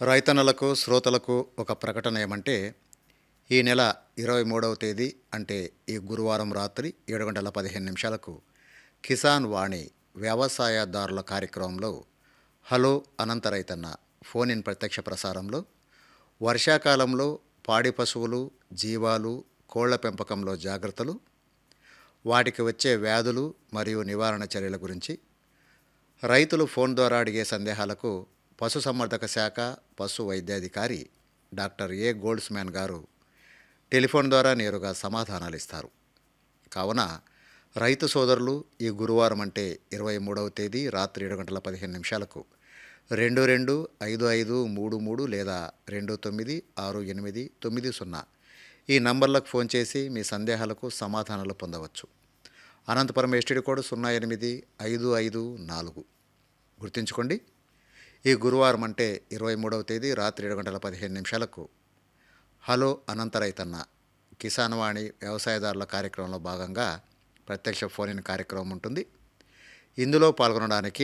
రైతన్నలకు శ్రోతలకు ఒక ప్రకటన ఏమంటే ఈ నెల ఇరవై మూడవ తేదీ అంటే ఈ గురువారం రాత్రి ఏడు గంటల పదిహేను నిమిషాలకు కిసాన్ వాణి వ్యవసాయదారుల కార్యక్రమంలో హలో అనంత రైతన్న ఫోన్ ఇన్ ప్రత్యక్ష ప్రసారంలో వర్షాకాలంలో పాడి పశువులు జీవాలు కోళ్ల పెంపకంలో జాగ్రత్తలు వాటికి వచ్చే వ్యాధులు మరియు నివారణ చర్యల గురించి రైతులు ఫోన్ ద్వారా అడిగే సందేహాలకు పశుసంవర్ధక శాఖ పశు వైద్యాధికారి డాక్టర్ ఏ గోల్డ్స్ మ్యాన్ గారు టెలిఫోన్ ద్వారా నేరుగా సమాధానాలు ఇస్తారు కావున రైతు సోదరులు ఈ గురువారం అంటే ఇరవై మూడవ తేదీ రాత్రి ఏడు గంటల పదిహేను నిమిషాలకు రెండు రెండు ఐదు ఐదు మూడు మూడు లేదా రెండు తొమ్మిది ఆరు ఎనిమిది తొమ్మిది సున్నా ఈ నంబర్లకు ఫోన్ చేసి మీ సందేహాలకు సమాధానాలు పొందవచ్చు అనంతపురం ఎస్టీడీ కోడ్ సున్నా ఎనిమిది ఐదు ఐదు నాలుగు గుర్తుంచుకోండి ఈ గురువారం అంటే ఇరవై మూడవ తేదీ రాత్రి ఏడు గంటల పదిహేను నిమిషాలకు హలో అనంత రైతన్న కిసాన్ వాణి వ్యవసాయదారుల కార్యక్రమంలో భాగంగా ప్రత్యక్ష ఫోన్ ఇన్ కార్యక్రమం ఉంటుంది ఇందులో పాల్గొనడానికి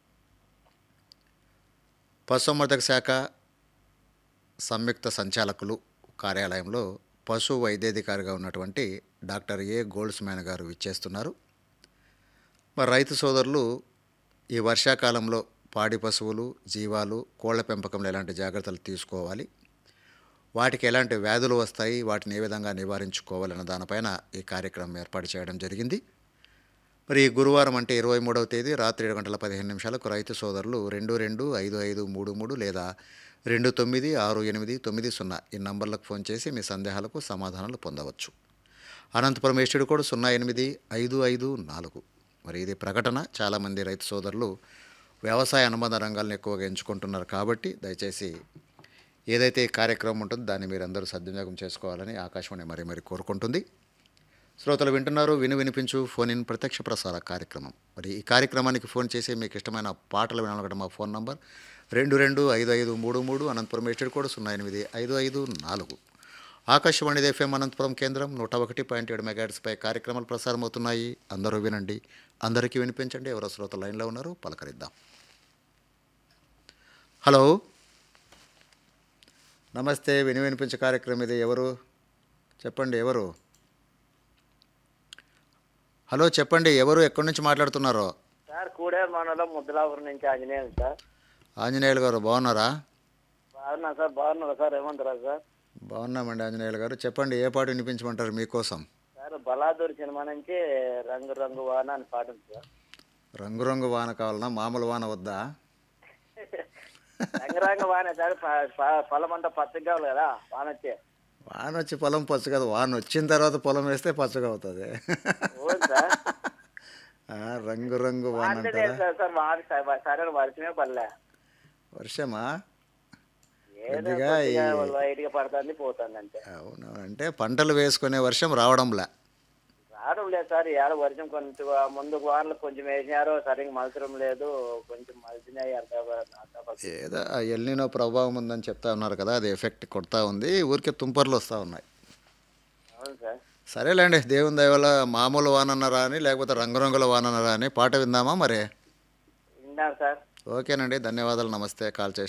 పశుసంవర్ధక శాఖ సంయుక్త సంచాలకులు కార్యాలయంలో పశు వైద్యాధికారిగా ఉన్నటువంటి డాక్టర్ ఏ గోల్డ్స్ మ్యాన్ గారు ఇచ్చేస్తున్నారు మరి రైతు సోదరులు ఈ వర్షాకాలంలో పాడి పశువులు జీవాలు కోళ్ల పెంపకంలో ఎలాంటి జాగ్రత్తలు తీసుకోవాలి వాటికి ఎలాంటి వ్యాధులు వస్తాయి వాటిని ఏ విధంగా నివారించుకోవాలన్న దానిపైన ఈ కార్యక్రమం ఏర్పాటు చేయడం జరిగింది మరి ఈ గురువారం అంటే ఇరవై మూడవ తేదీ రాత్రి ఏడు గంటల పదిహేను నిమిషాలకు రైతు సోదరులు రెండు రెండు ఐదు ఐదు మూడు మూడు లేదా రెండు తొమ్మిది ఆరు ఎనిమిది తొమ్మిది సున్నా ఈ నంబర్లకు ఫోన్ చేసి మీ సందేహాలకు సమాధానాలు పొందవచ్చు అనంతపురం ఎస్టీడీ కోడ్ సున్నా ఎనిమిది ఐదు ఐదు నాలుగు మరి ఇది ప్రకటన చాలామంది రైతు సోదరులు వ్యవసాయ అనుబంధ రంగాలను ఎక్కువగా ఎంచుకుంటున్నారు కాబట్టి దయచేసి ఏదైతే ఈ కార్యక్రమం ఉంటుందో దాన్ని మీరు అందరూ సద్వినియోగం చేసుకోవాలని ఆకాశవాణి మరి మరి కోరుకుంటుంది శ్రోతలు వింటున్నారు విను వినిపించు ఫోన్ ఇన్ ప్రత్యక్ష ప్రసార కార్యక్రమం మరి ఈ కార్యక్రమానికి ఫోన్ చేసి మీకు ఇష్టమైన పాటలు వినాలనుకుంటే మా ఫోన్ నంబర్ రెండు రెండు ఐదు ఐదు మూడు మూడు అనంతపురం ఎస్టేట్ కోడ్ సున్నా ఎనిమిది ఐదు ఐదు నాలుగు ఆకాశవాణి ఎఫ్ఎం అనంతపురం కేంద్రం నూట ఒకటి పాయింట్ ఏడు మెగాట్స్పై కార్యక్రమాలు ప్రసారం అవుతున్నాయి అందరూ వినండి అందరికీ వినిపించండి ఎవరో శ్రోత లైన్లో ఉన్నారు పలకరిద్దాం హలో నమస్తే విని వినిపించే కార్యక్రమం ఇది ఎవరు చెప్పండి ఎవరు హలో చెప్పండి ఎవరు ఎక్కడి నుంచి మాట్లాడుతున్నారో సార్ కూడే మనలో ముద్దలాపురం నుంచి ఆంజనేయులు సార్ ఆంజనేయులు గారు బాగున్నారా బాగున్నా సార్ బాగున్నారా సార్ ఏమంటారా సార్ బాగున్నామండి ఆంజనేయులు గారు చెప్పండి ఏ పాట వినిపించమంటారు మీకోసం సార్ బలాదూర్ సినిమా నుంచి రంగు రంగు వాన అని పాట ఉంది సార్ రంగురంగు వాన కావాలన్నా మామూలు వాన వద్దా రంగురంగు వాన సార్ ప- ప- పొలం అంతా పచ్చగా కావాలి కదా వాన వచ్చే వాన వచ్చి పొలం పచ్చ కదా వాన వచ్చిన తర్వాత పొలం వేస్తే పచ్చగా అవుతుంది అవును సార్ ఆ, రంగురంగు వాన వాన అంటారా లేదు సార్ సార్ వాన స- సరైన వర్షమే పడలే వర్షమా ఏదో కొద్దిగా ఈ- కొద్దిగా లైట్గా పడుతుంది పోతుంది అంతే అవును అంటే పంటలు వేసుకునే వర్షం రావడంలే రావడం లేదు సార్ ఏడ వర్షం కొంచెం ముందు వానలు కొంచెం వేసినారు సరిగ్గా మలసరం లేదు కొంచెం మలిచినాయి అర్థం అర్థం ఏదో ఆ ఎల్నినో ప్రభావం ఉందని చెప్తా ఉన్నారు కదా అది ఎఫెక్ట్ కొడతా ఉంది ఊరికే తుంపర్లు వస్తూ ఉన్నాయి అవును సార్ సరేలేండి దేవుని దయ వల్ల మామూలు వానన్నారా అని లేకపోతే రంగురంగుల వానన్నారా అని పాట విందామా మరి విన్నాను సార్ ఓకేనండి ధన్యవాదాలు నమస్తే కాల్ చేసిన